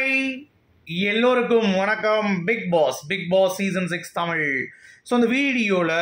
hi எல்லோருக்கும் வணக்கம் Bigg Boss Bigg Boss season six Tamil so இந்த வீடியோவில்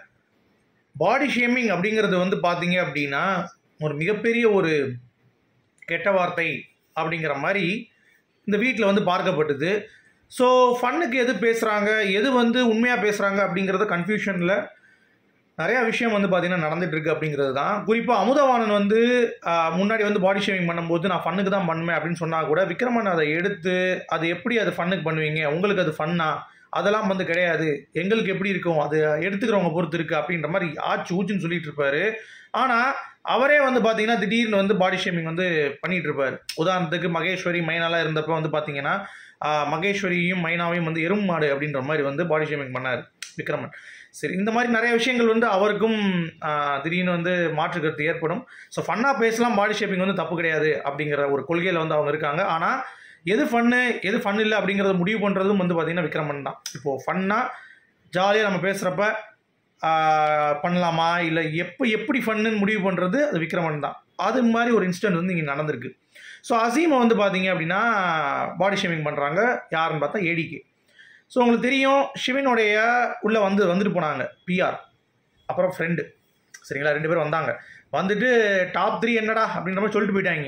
பாடி ஷேமிங் அப்படிங்கிறது வந்து பார்த்தீங்க அப்படின்னா ஒரு மிகப்பெரிய ஒரு கெட்ட வார்த்தை அப்படிங்கிற மாதிரி இந்த வீட்டில் வந்து பார்க்கப்பட்டது ஸோ ஃபன்னுக்கு எது பேசுகிறாங்க எது வந்து உண்மையாக பேசுகிறாங்க அப்படிங்கிறத கன்ஃபியூஷனில் நிறையா விஷயம் வந்து பார்த்தீங்கன்னா நடந்துட்டு இருக்கு அப்படிங்கிறது தான் குறிப்பாக அமுதவாணன் வந்து ஆஹ், முன்னாடி வந்து பாடி ஷேவிங் பண்ணும்போது நான் ஃபன்னுக்கு தான் பண்ணுவேன் அப்படின்னு சொன்னால் கூட விக்ரமன் அதை எடுத்து அது எப்படி அது ஃபன்னுக்கு பண்ணுவீங்க உங்களுக்கு அது ஃபன்னா அதெல்லாம் வந்து கிடையாது எங்களுக்கு எப்படி இருக்கும் அது எடுத்துக்கிறவங்க பொறுத்து இருக்குது அப்படின்ற மாதிரி ஆச்சு ஊச்சுன்னு சொல்லிட்டு இருப்பாரு ஆனால் அவரே வந்து பார்த்தீங்கன்னா திடீர்னு வந்து பாடி ஷேமிங் வந்து பண்ணிட்டு இருப்பாரு உதாரணத்துக்கு மகேஸ்வரி மைனாலாம் இருந்தப்போ வந்து பார்த்தீங்கன்னா ஆஹ், மகேஸ்வரியும் மைனாவையும் வந்து எறும்பு மாடு அப்படின்ற மாதிரி வந்து பாடி ஷேமிங் பண்ணார் விக்ரமன் சரி இந்த மாதிரி நிறைய விஷயங்கள் வந்து அவருக்கும் ஆஹ், திடீர்னு வந்து மாற்று கருத்து ஏற்படும் ஸோ ஃபன்னாக பேசலாம் பாடி ஷேப்பிங் வந்து தப்பு கிடையாது அப்படிங்கிற ஒரு கொள்கையில் வந்து அவங்க இருக்காங்க ஆனால் எது ஃபன்னு எது ஃபன் இல்லை அப்படிங்கிறத முடிவு பண்ணுறதும் வந்து பார்த்திங்கன்னா விக்ரமன் தான் இப்போது ஃபன்னாக ஜாலியாக நம்ம பேசுகிறப்ப பண்ணலாமா இல்லை எப்போ எப்படி ஃபன்னுன்னு முடிவு பண்ணுறது அது விக்ரமன் தான் அது மாதிரி ஒரு இன்சிடென்ட் வந்து இங்கே நடந்திருக்கு ஸோ அசீமை வந்து பார்த்தீங்க அப்படின்னா பாடி ஷேமிங் பண்ணுறாங்க யாருன்னு பார்த்தா ஏடிகே ஸோ உங்களுக்கு தெரியும் சிவனுடைய உள்ளே வந்து வந்துட்டு போனாங்க பிஆர் அப்புறம் ஃப்ரெண்டு சரிங்களா ரெண்டு பேரும் வந்தாங்க வந்துட்டு டாப் த்ரீ என்னடா அப்படின்ற மாதிரி சொல்லிட்டு போயிட்டாங்க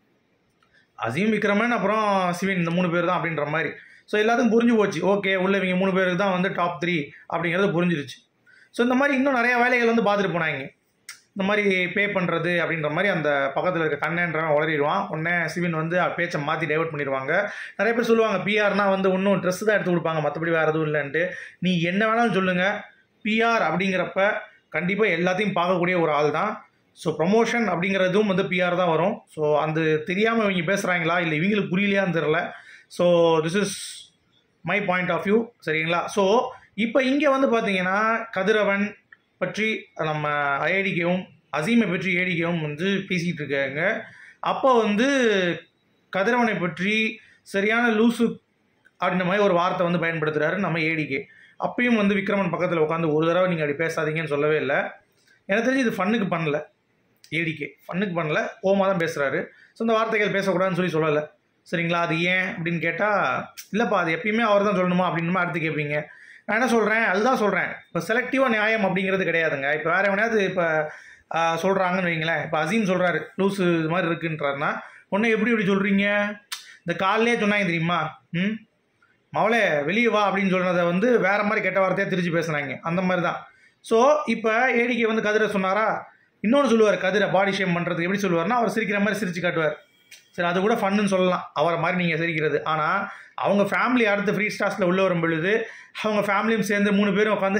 அசீம் விக்ரமன் அப்புறம் சிவன் இந்த மூணு பேர் தான் அப்படின்ற மாதிரி ஸோ எல்லாத்துக்கும் புரிஞ்சு போச்சு ஓகே உள்ள இவங்க மூணு பேருக்கு தான் வந்து டாப் த்ரீ அப்படிங்கிறது புரிஞ்சிருச்சு ஸோ இந்த மாதிரி இன்னும் நிறைய வேலைகள் வந்து பார்த்துட்டு போனாங்க இந்த மாதிரி பே பண்ணுறது அப்படின்ற மாதிரி அந்த பக்கத்தில் இருக்க கண்ணன்றவன் உளறிடுவான் உடனே சிவின் வந்து பேச்சை மாற்றி டைவர்ட் பண்ணிடுவாங்க நிறைய பேர் சொல்லுவாங்க பிஆர்னா வந்து இன்னும் ட்ரெஸ் தான் எடுத்து கொடுப்பாங்க மற்றபடி வேறு எதுவும் இல்லைன்ட்டு நீ என்ன வேணாலும் சொல்லுங்கள் பிஆர் அப்படிங்கிறப்ப கண்டிப்பாக எல்லாத்தையும் பார்க்கக்கூடிய ஒரு ஆள் தான் ஸோ ப்ரொமோஷன் அப்படிங்கிறதும் வந்து பிஆர் தான் வரும் ஸோ அந்த தெரியாமல் இவங்க பேசுகிறாங்களா இல்லை இவங்களுக்கு புரியலையான்னு தெரில so this is my point of view சரிங்களா ஸோ இப்போ இங்கே வந்து பார்த்தீங்கன்னா கதிரவன் பற்றி நம்ம ஐஐடிக்கவும் அசீமை பற்றி ஏடிக்கவும் வந்து பேசிகிட்டு இருக்காங்க அப்போ வந்து கதிரவனை பற்றி சரியான லூசு அப்படின்ற மாதிரி ஒரு வார்த்தை வந்து பயன்படுத்துகிறாரு நம்ம ஏடிகே அப்பயும் வந்து விக்ரமன் பக்கத்தில் உட்காந்து ஒரு தடவை நீங்கள் அப்படி பேசாதீங்கன்னு சொல்லவே இல்லை எனக்கு தெரிஞ்சு இது ஃபன்னுக்கு பண்ணல ஏடிகே ஃபன்னுக்கு பண்ணல ஓமா தான் பேசுகிறாரு ஸோ இந்த வார்த்தைகள் பேசக்கூடாதுன்னு சொல்லி சொல்லலை சரிங்களா அது ஏன் அப்படின்னு கேட்டால் இல்லைப்பா அது எப்பயுமே அவர் தான் சொல்லணுமா அப்படின்னு அடுத்து கேட்பீங்க நான் என்ன சொல்கிறேன் அதுதான் சொல்கிறேன் இப்போ செலக்டிவாக நியாயம் அப்படிங்கிறது கிடையாதுங்க இப்போ வேறு எவனையாவது இப்போ சொல்கிறாங்கன்னு வைங்களேன் இப்போ அசீம் சொல்கிறாரு லூஸு இது மாதிரி இருக்குன்றாருன்னா உடனே எப்படி இப்படி சொல்கிறீங்க இந்த காலையிலே சொன்னாங்க தெரியுமா ம் மவளே வெளியே வா அப்படின்னு சொன்னதை வந்து வேற மாதிரி கெட்ட வார்த்தையாக திருச்சி பேசுனாங்க அந்த மாதிரி தான் ஸோ இப்போ ஏடிகே வந்து கதிரை சொன்னாரா இன்னொன்று சொல்லுவார் கதிரை பாடி ஷேம் பண்ணுறதுக்கு எப்படி சொல்லுவார்னா அவர் சிரிக்கிற மாதிரி சிரிச்சு காட்டுவார் சரி அது கூட ஃபன்னுன்னு சொல்லலாம் அவரை மாதிரி நீங்கள் சிரிக்கிறது ஆனால் அவங்க ஃபேமிலி அடுத்து ஃப்ரீ ஸ்டார்ஸில் உள்ள வரும் பொழுது அவங்க ஃபேமிலியும் சேர்ந்து மூணு பேரும் உட்காந்து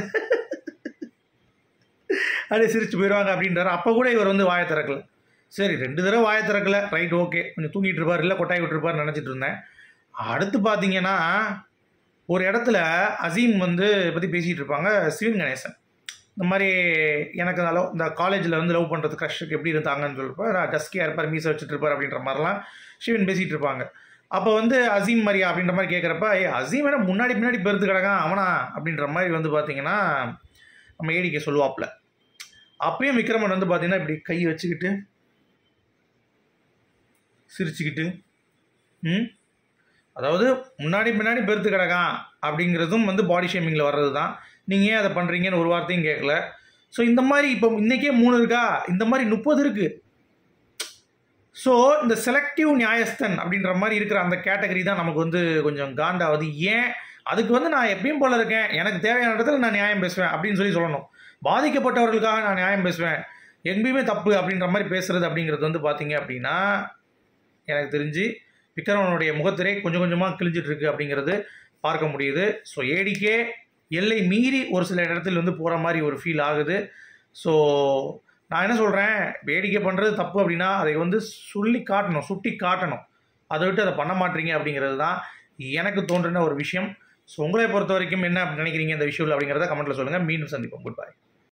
அப்படியே சிரிச்சு போயிடுவாங்க அப்படின்றாரு அப்போ கூட இவர் வந்து வாயை திறக்கல சரி ரெண்டு தடவை வாயை திறக்கல ரைட் ஓகே கொஞ்சம் தூங்கிட்டு இருப்பார் இல்லை கொட்டாய் விட்டுருப்பார் நினச்சிட்டு இருந்தேன் அடுத்து பார்த்தீங்கன்னா ஒரு இடத்துல அசீம் வந்து பற்றி பேசிகிட்டு இருப்பாங்க சிவன் கணேசன் இந்த மாதிரி எனக்கு லவ் இந்த காலேஜில் வந்து லவ் பண்ணுறது க்ரஷுக்கு எப்படி இருந்தாங்கன்னு சொல்லிருப்பா டஸ்கியாக இருப்பார் மீசை வச்சுட்டு இருப்பார் அப்படின்ற மாதிரிலாம் சிவன் பேசிகிட்டு இருப்பாங்க அப்போ வந்து அசீம் மரியா அப்படின்ற மாதிரி கேட்குறப்ப ஏ அசீம் வேணா முன்னாடி பின்னாடி பெருத்து கிடக்கான் அவனா அப்படின்ற மாதிரி வந்து பார்த்தீங்கன்னா நம்ம ஏடிக்கை சொல்லுவாப்புல அப்பயும் விக்ரமன் வந்து பார்த்தீங்கன்னா இப்படி கை வச்சுக்கிட்டு சிரிச்சுக்கிட்டு ம் அதாவது முன்னாடி பின்னாடி பெருத்து கிடக்கான் அப்படிங்கிறதும் வந்து பாடி ஷேமிங்கில் வர்றது தான் நீங்கள் ஏன் அதை பண்ணுறீங்கன்னு ஒரு வார்த்தையும் கேட்கல ஸோ இந்த மாதிரி இப்போ இன்றைக்கே மூணு இருக்கா இந்த மாதிரி முப்பது இருக்குது ஸோ இந்த செலக்டிவ் நியாயஸ்தன் அப்படின்ற மாதிரி இருக்கிற அந்த கேட்டகரி தான் நமக்கு வந்து கொஞ்சம் காண்டாவது ஏன் அதுக்கு வந்து நான் எப்பயும் போல இருக்கேன் எனக்கு தேவையான இடத்துல நான் நியாயம் பேசுவேன் அப்படின்னு சொல்லி சொல்லணும் பாதிக்கப்பட்டவர்களுக்காக நான் நியாயம் பேசுவேன் எங்கேயுமே தப்பு அப்படின்ற மாதிரி பேசுறது அப்படிங்கிறது வந்து பார்த்தீங்க அப்படின்னா எனக்கு தெரிஞ்சு விக்ரமனுடைய முகத்திரை கொஞ்சம் கொஞ்சமாக கிழிஞ்சிட்டு இருக்கு அப்படிங்கிறது பார்க்க முடியுது ஸோ ஏடிக்கே எல்லை மீறி ஒரு சில இடத்துல வந்து போகிற மாதிரி ஒரு ஃபீல் ஆகுது ஸோ நான் என்ன சொல்கிறேன் வேடிக்கை பண்ணுறது தப்பு அப்படின்னா அதை வந்து சொல்லி காட்டணும் சுட்டி காட்டணும் அதை விட்டு அதை பண்ண மாட்டீங்க அப்படிங்கிறது தான் எனக்கு தோன்றின ஒரு விஷயம் ஸோ உங்களை பொறுத்த வரைக்கும் என்ன நினைக்கிறீங்க இந்த விஷயம் அப்படிங்கிறத கமெண்ட்டில் சொல்லுங்கள் மீண்டும் சந்திப்போம் குட் பை